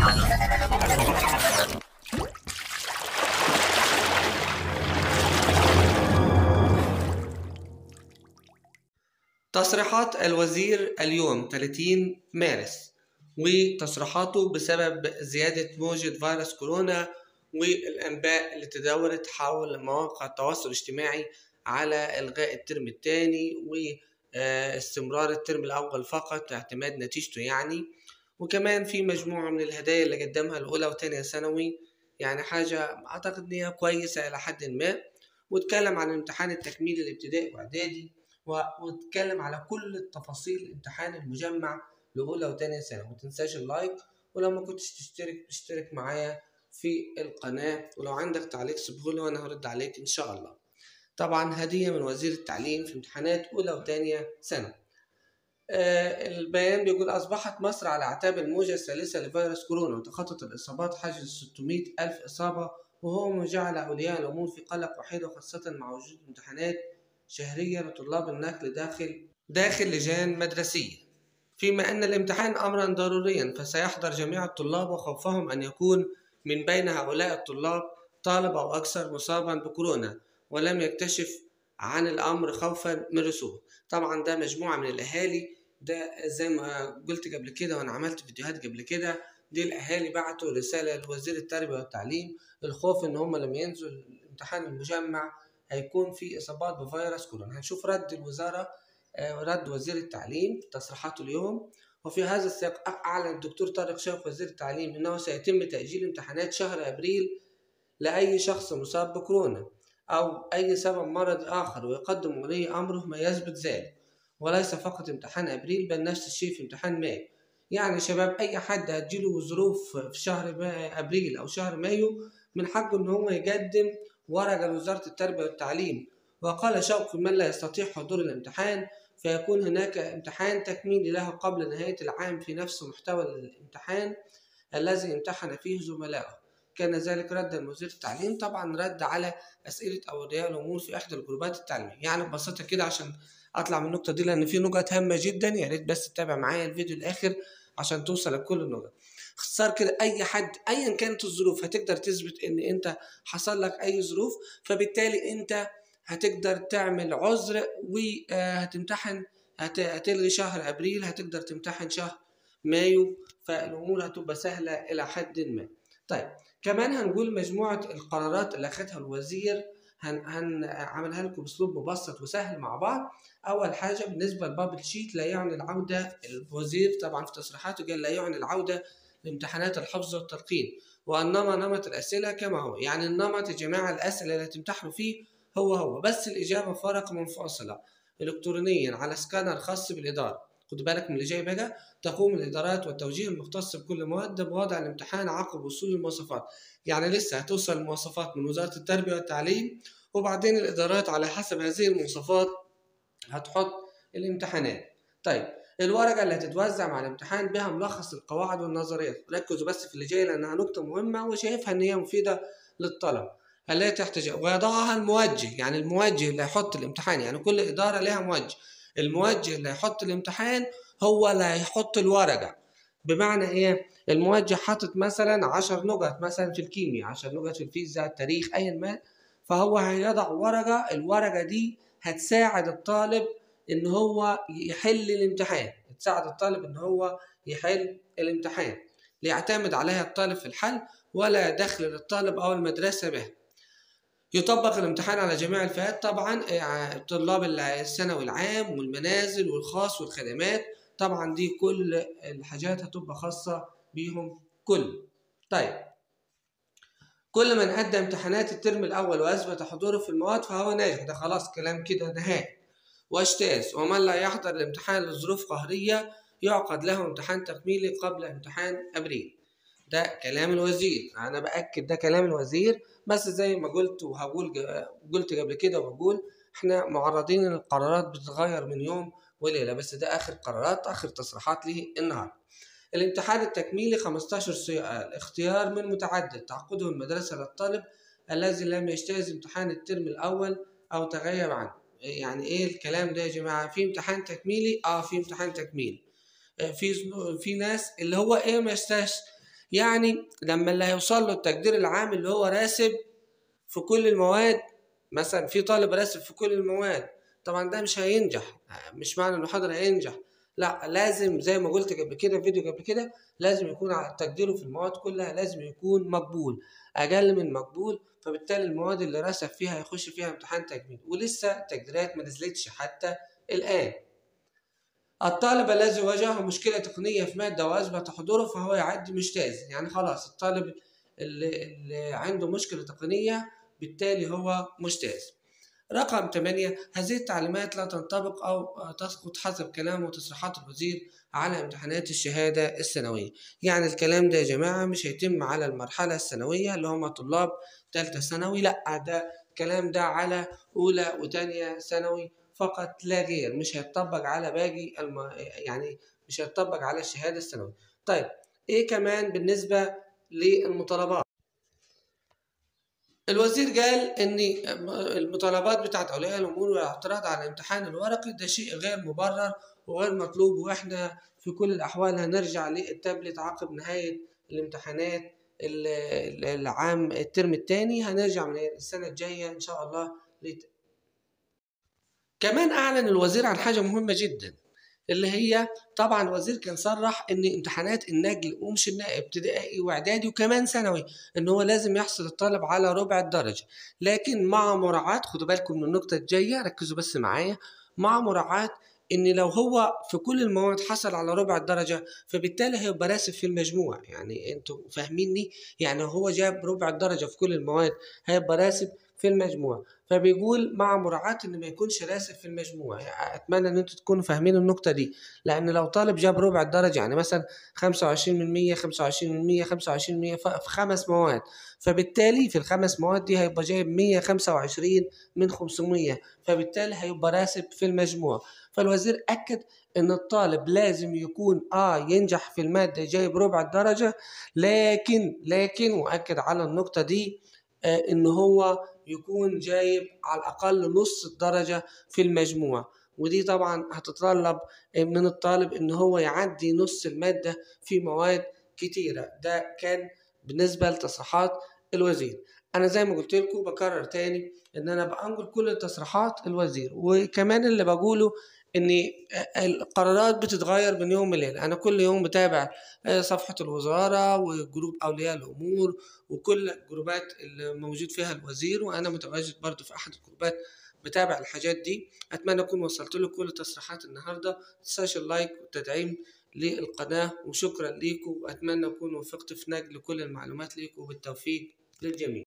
تصريحات الوزير اليوم 30 مارس وتصريحاته بسبب زيادة موجة فيروس كورونا والأنباء اللي تداولت حول مواقع التواصل الاجتماعي على إلغاء الترم الثاني واستمرار الترم الأول فقط اعتماد نتيجته يعني وكمان في مجموعة من الهدايا اللي قدمها الأولى وتانية ثانوي يعني حاجة أعتقد إن هي كويسة إلى حد ما واتكلم عن الامتحان التكميلي الابتدائي وإعدادي واتكلم على كل التفاصيل الامتحان المجمع لأولى وتانية ثانوي متنساش اللايك ولو ما كنتش تشترك اشترك معايا في القناة ولو عندك تعليق سيبهولي وأنا هرد عليك إن شاء الله طبعا هدية من وزير التعليم في امتحانات أولى وتانية ثانوي آه البيان بيقول أصبحت مصر على أعتاب الموجة الثالثة لفيروس كورونا وتخطت الإصابات حاجز 600 ألف إصابة وهو ما جعل أولياء الأمور في قلق وحيد وخاصة مع وجود امتحانات شهرية لطلاب النقل داخل داخل لجان مدرسية فيما أن الامتحان أمرا ضروريا فسيحضر جميع الطلاب وخوفهم أن يكون من بين هؤلاء الطلاب طالب أو أكثر مصابا بكورونا ولم يكتشف عن الأمر خوفا من رسوبه طبعا ده مجموعة من الأهالي ده زي ما قلت قبل كده وأنا عملت فيديوهات قبل كده دي الأهالي بعتوا رسالة لوزير التربية والتعليم الخوف إن هم لما ينزلوا الامتحان المجمع هيكون في إصابات بفيروس كورونا هنشوف رد الوزارة رد وزير التعليم تصريحاته اليوم وفي هذا السياق أعلن الدكتور طارق شوقي وزير التعليم أنه سيتم تأجيل امتحانات شهر أبريل لأي شخص مصاب بكورونا أو أي سبب مرض آخر ويقدم ولي أمره ما يثبت ذلك وليس فقط امتحان أبريل بل نفس الشيء في امتحان مايو يعني شباب أي حد هتجيله ظروف في شهر أبريل أو شهر مايو من حقه إن هو يقدم ورقة لوزارة التربية والتعليم وقال شوقي من لا يستطيع حضور الامتحان فيكون هناك امتحان تكميلي له قبل نهاية العام في نفس محتوى الامتحان الذي امتحن فيه زملائه كان ذلك ردا وزير التعليم طبعا رد على أسئلة أولياء الأمور في إحدى الجروبات التعليمية يعني ببساطة كده عشان أطلع من النقطة دي لأن في نقط هامة جدا يا ريت بس تتابع معايا الفيديو الآخر عشان توصل لكل النقط اختصار كده اي حد ايا كانت الظروف هتقدر تثبت ان انت حصل لك اي ظروف فبالتالي انت هتقدر تعمل عذر وهتمتحن هتلغي شهر ابريل هتقدر تمتحن شهر مايو فالامور هتبقى سهله الى حد ما طيب كمان هنقول مجموعه القرارات اللي اخذها الوزير هن هنعملها لكم باسلوب مبسط وسهل مع بعض اول حاجه بالنسبه لبابل شيت لا يعني العوده الوزير طبعا في تصريحاته قال لا يعني العوده لامتحانات الحفظ والتلقين وانما نمط الاسئله كما هو يعني النمط يا جماعه الاسئله اللي هتمتحنوا فيه هو هو بس الاجابه فرق منفصله الكترونيا على سكانر خاص بالاداره خد بالك من اللي جاي بقى تقوم الادارات والتوجيه المختص بكل مواد بوضع الامتحان عقب وصول المواصفات يعني لسه هتوصل المواصفات من وزاره التربيه والتعليم وبعدين الادارات على حسب هذه المواصفات هتحط الامتحانات طيب الورقه اللي هتتوزع مع الامتحان بها ملخص القواعد والنظريات ركزوا بس في اللي جاي لانها نقطه مهمه وشايفها ان هي مفيده للطلب التي تحتاج ويضعها الموجه يعني الموجه اللي هيحط الامتحان يعني كل اداره لها موجه الموجه اللي هيحط الامتحان هو اللي هيحط الورقه بمعنى ايه الموجه حاطط مثلا 10 نقط مثلا في الكيمياء 10 نقط في الفيزياء التاريخ ايا ما فهو هيضع ورقه الورقه دي هتساعد الطالب ان هو يحل الامتحان تساعد الطالب ان هو يحل الامتحان ليعتمد عليها الطالب في الحل ولا دخل للطالب او المدرسه به يطبق الامتحان على جميع الفئات طبعا طلاب الثانوي العام والمنازل والخاص والخدمات طبعا دي كل الحاجات هتبقى خاصة بيهم كل طيب كل من أدى امتحانات الترم الأول وأثبت حضوره في المواد فهو ناجح ده خلاص كلام كده نهائي واجتاز ومن لا يحضر الامتحان لظروف قهرية يعقد له امتحان تكميلي قبل امتحان أبريل ده كلام الوزير أنا بأكد ده كلام الوزير بس زي ما قلت وهقول قلت قبل كده وبقول احنا معرضين ان القرارات بتتغير من يوم وليله بس ده اخر قرارات اخر تصريحات ليه النهارده الامتحان التكميلي 15 سؤال اختيار من متعدد تعقده المدرسه للطالب الذي لم يجتاز امتحان الترم الاول او تغيب عنه يعني ايه الكلام ده يا جماعه في امتحان تكميلي اه في امتحان تكميلي في في ناس اللي هو ايه ما يجتاز يعني لما اللي هيوصل له التقدير العام اللي هو راسب في كل المواد مثلا في طالب راسب في كل المواد طبعا ده مش هينجح مش معنى انه حاضر هينجح لا لازم زي ما قلت قبل كده في فيديو قبل كده لازم يكون على تقديره في المواد كلها لازم يكون مقبول اقل من مقبول فبالتالي المواد اللي رسب فيها هيخش فيها امتحان تجميل ولسه التقديرات ما نزلتش حتى الان الطالب الذي واجهه مشكلة تقنية في مادة وأثبت حضوره فهو يعد مجتاز يعني خلاص الطالب اللي, اللي عنده مشكلة تقنية بالتالي هو مجتاز رقم 8 هذه التعليمات لا تنطبق أو تسقط حسب كلام وتصريحات الوزير على امتحانات الشهادة السنوية يعني الكلام ده يا جماعة مش هيتم على المرحلة السنوية اللي هم طلاب تالتة ثانوي لأ ده الكلام ده على أولى وتانية ثانوي فقط لا غير مش هيتطبق على باقي الم... يعني مش هيتطبق على الشهادة السنوية طيب ايه كمان بالنسبة للمطالبات الوزير قال ان المطالبات بتاعت اولياء الامور والاعتراض على الامتحان الورقي ده شيء غير مبرر وغير مطلوب واحنا في كل الاحوال هنرجع للتابلت عقب نهايه الامتحانات العام الترم الثاني هنرجع من السنه الجايه ان شاء الله لت... كمان اعلن الوزير عن حاجه مهمه جدا اللي هي طبعا الوزير كان صرح ان امتحانات النقل ومش ابتدائي واعدادي وكمان ثانوي ان هو لازم يحصل الطالب على ربع الدرجه لكن مع مراعاه خدوا بالكم من النقطه الجايه ركزوا بس معايا مع مراعاه ان لو هو في كل المواد حصل على ربع الدرجه فبالتالي هيبقى راسب في المجموع يعني انتوا فاهميني يعني هو جاب ربع الدرجه في كل المواد هيبقى راسب في المجموع فبيقول مع مراعاة ان ما يكونش راسب في المجموع يعني اتمنى ان انتوا تكونوا فاهمين النقطة دي لان لو طالب جاب ربع الدرجة يعني مثلا 25 من 100 25 من 100 25 من 100 في خمس مواد فبالتالي في الخمس مواد دي هيبقى جايب 125 من 500 فبالتالي هيبقى راسب في المجموع فالوزير اكد ان الطالب لازم يكون اه ينجح في المادة جايب ربع الدرجة لكن لكن واكد على النقطة دي آه ان هو يكون جايب على الأقل نص الدرجة في المجموع ودي طبعا هتتطلب من الطالب إن هو يعدي نص المادة في مواد كتيرة ده كان بالنسبة لتصريحات الوزير أنا زي ما قلت لكم بكرر تاني إن أنا بأنقل كل تصريحات الوزير وكمان اللي بقوله ان القرارات بتتغير من يوم لليله انا كل يوم بتابع صفحه الوزاره وجروب اولياء الامور وكل الجروبات اللي موجود فيها الوزير وانا متواجد برضو في احد الجروبات بتابع الحاجات دي اتمنى اكون وصلت لكم كل تصريحات النهارده متنساش اللايك والتدعيم للقناه وشكرا ليكم واتمنى اكون وفقت في نقل كل المعلومات ليكم وبالتوفيق للجميع